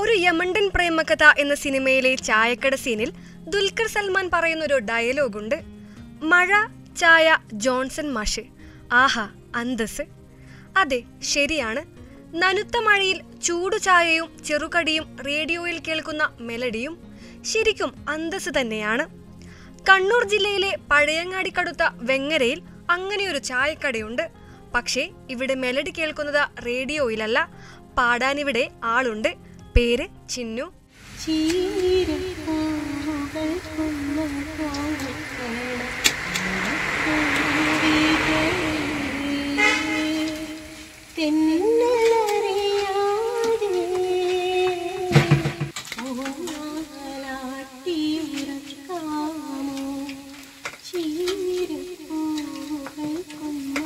ഒരു യമണ്ടൻ പ്രേമകഥ എന്ന സിനിമയിലെ ചായക്കട സീനിൽ ദുൽഖർ സൽമാൻ പറയുന്ന ഒരു ഡയലോഗുണ്ട് മഴ ചായ ജോൺസൺ മാഷ് ആഹാ അന്തസ് അതെ ശരിയാണ് നനുത്ത മഴയിൽ ചൂടു ചായയും ചെറുകടിയും റേഡിയോയിൽ കേൾക്കുന്ന മെലഡിയും ശരിക്കും അന്തസ് തന്നെയാണ് കണ്ണൂർ ജില്ലയിലെ പഴയങ്ങാടിക്കടുത്ത വെങ്ങരയിൽ അങ്ങനെയൊരു ചായക്കടയുണ്ട് പക്ഷേ ഇവിടെ മെലഡി കേൾക്കുന്നത് റേഡിയോയിലല്ല പാടാനിവിടെ ആളുണ്ട് പേര് ചിന്നു ചീരപ്പൂവുകൾ തെന്നലറിയാതെ പൂമാലാട്ടിയുറക്കാമോ ചീരപ്പൂവുകൾ കൊന്ന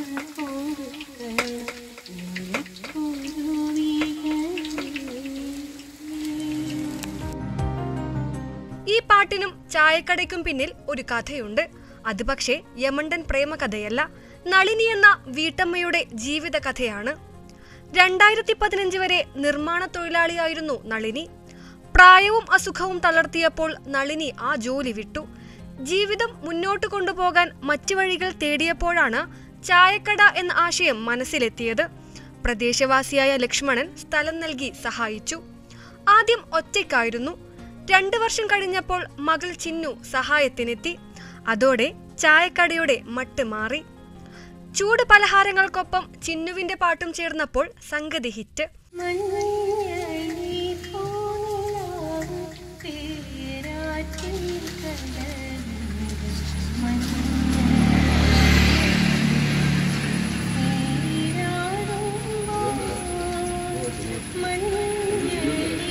ഈ പാട്ടിനും ചായക്കടയ്ക്കും പിന്നിൽ ഒരു കഥയുണ്ട് അത് പക്ഷേ യമണ്ടൻ പ്രേമകഥയല്ല നളിനി എന്ന വീട്ടമ്മയുടെ ജീവിത കഥയാണ് രണ്ടായിരത്തി പതിനഞ്ച് വരെ നിർമ്മാണ തൊഴിലാളിയായിരുന്നു നളിനി പ്രായവും അസുഖവും തളർത്തിയപ്പോൾ നളിനി ആ ജോലി വിട്ടു ജീവിതം മുന്നോട്ട് കൊണ്ടുപോകാൻ മറ്റു വഴികൾ തേടിയപ്പോഴാണ് ചായക്കട എന്ന ആശയം മനസ്സിലെത്തിയത് പ്രദേശവാസിയായ ലക്ഷ്മണൻ സ്ഥലം നൽകി സഹായിച്ചു ആദ്യം ഒറ്റയ്ക്കായിരുന്നു രണ്ടു വർഷം കഴിഞ്ഞപ്പോൾ മകൾ ചിന്നു സഹായത്തിനെത്തി അതോടെ ചായക്കടയുടെ മട്ട് മാറി ചൂട് പലഹാരങ്ങൾക്കൊപ്പം ചിന്നുവിന്റെ പാട്ടും ചേർന്നപ്പോൾ സംഗതി ഹിറ്റ് മഞ്ഞളി പൂനിലാവ് തേരാറ്റിൻ കടലിൽ മഞ്ഞളി മഞ്ഞളി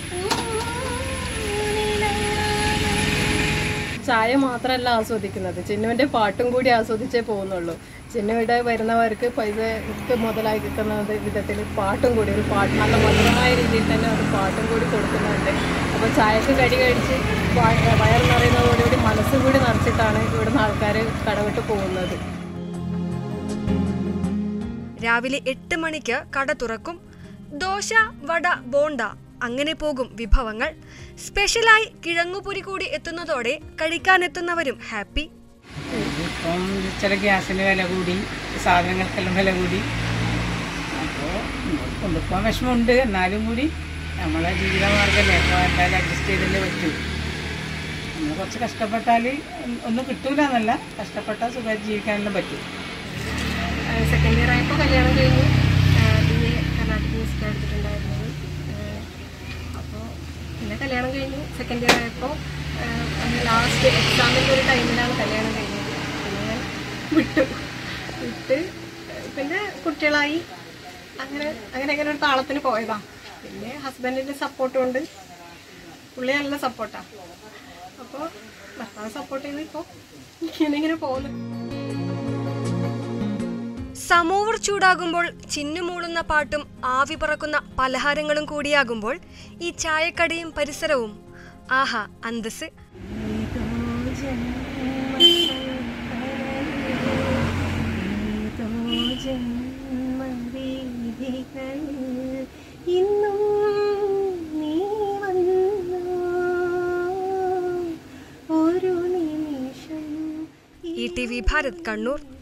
ചായ മാത്രമല്ല ആസ്വദിക്കുന്നത് ചിന്നുവിന്റെ പാട്ടും കൂടി ആസ്വദിച്ചേ പോകുന്നുള്ളൂ ചിന്നുവിടെ വരുന്നവർക്ക് പൈസക്ക് മുതലായി കിട്ടുന്ന വിധത്തിൽ പാട്ടും കൂടി ഒരു പാട്ട് നല്ല മധുരമായ രീതിയിൽ തന്നെ ഒരു പാട്ടും കൂടി കൊടുക്കുന്നുണ്ട് അപ്പോൾ ചായക്ക് കടി കഴിച്ച് വയ- വയർ നിറയുന്നതോടുകൂടി മനസ്സും കൂടി നിറച്ചിട്ടാണ് ഇവിടുന്ന് ആൾക്കാർ കടവിട്ട് പോകുന്നത് രാവിലെ എട്ട് മണിക്ക് കട തുറക്കും ദോശ വട ബോണ്ട അങ്ങനെ പോകും വിഭവങ്ങൾ സ്പെഷ്യലായി കിഴങ്ങുപൊരി കൂടി എത്തുന്നതോടെ കഴിക്കാനെത്തുന്നവരും ഹാപ്പി ഇപ്പം ചില ഗ്യാസിന് വില കൂടി സാധനങ്ങൾക്കെല്ലാം വില കൂടി അപ്പോൾ കൊണ്ടുപോകാൻ വിഷമമുണ്ട് എന്നാലും കൂടി നമ്മളെ ജീവിതമാർഗ്ഗമല്ലേ അപ്പോൾ എന്തായാലും അഡ്ജസ്റ്റ് ചെയ്തല്ലേ പറ്റൂ നമ്മൾ കുറച്ച് കഷ്ടപ്പെട്ടാൽ ഒന്നും കിട്ടൂല എന്നല്ല കഷ്ടപ്പെട്ടാൽ സുഖമായിട്ട് ജീവിക്കാനെല്ലാം പറ്റും സെക്കൻഡ് ഇയർ ആയപ്പോൾ കല്യാണം കഴിഞ്ഞു ബി എ കർണാടക മ്യൂസിക് എടുത്തിട്ടുണ്ടായിരുന്നത് അപ്പോൾ പിന്നെ കല്യാണം കഴിഞ്ഞു സെക്കൻഡ് ഇയർ ആയപ്പോൾ ലാസ്റ്റ് എക്സാമിൻ്റെ ഒരു ടൈമിലാണ് കല്യാണം കഴിഞ്ഞത് പിന്നെ ഞാൻ വിട്ടു വിട്ട് ഏഹ് പിന്നെ കുട്ടികളായി അങ്ങനെ അങ്ങനെ അങ്ങനെ ഒരു താളത്തിന് പോയതാ പിന്നെ ഹസ്ബൻഡിൻ്റെ സപ്പോർട്ട് കൊണ്ട് പുള്ളി നല്ല സപ്പോർട്ടാണ് അപ്പോൾ ഭർത്താവ് സപ്പോർട്ട് ചെയ്ത് ഇപ്പോൾ ഇങ്ങനെ ഇങ്ങനെ പോകുന്നു സമോവർ ചൂടാകുമ്പോൾ ചിന്നുമൂളുന്ന പാട്ടും ആവി പറക്കുന്ന പലഹാരങ്ങളും കൂടിയാകുമ്പോൾ ഈ ചായക്കടയും പരിസരവും ആഹാ അന്തസ് ഇന്നും നീ വന്നു ഒരു നിമിഷം E T V Bharat Kannur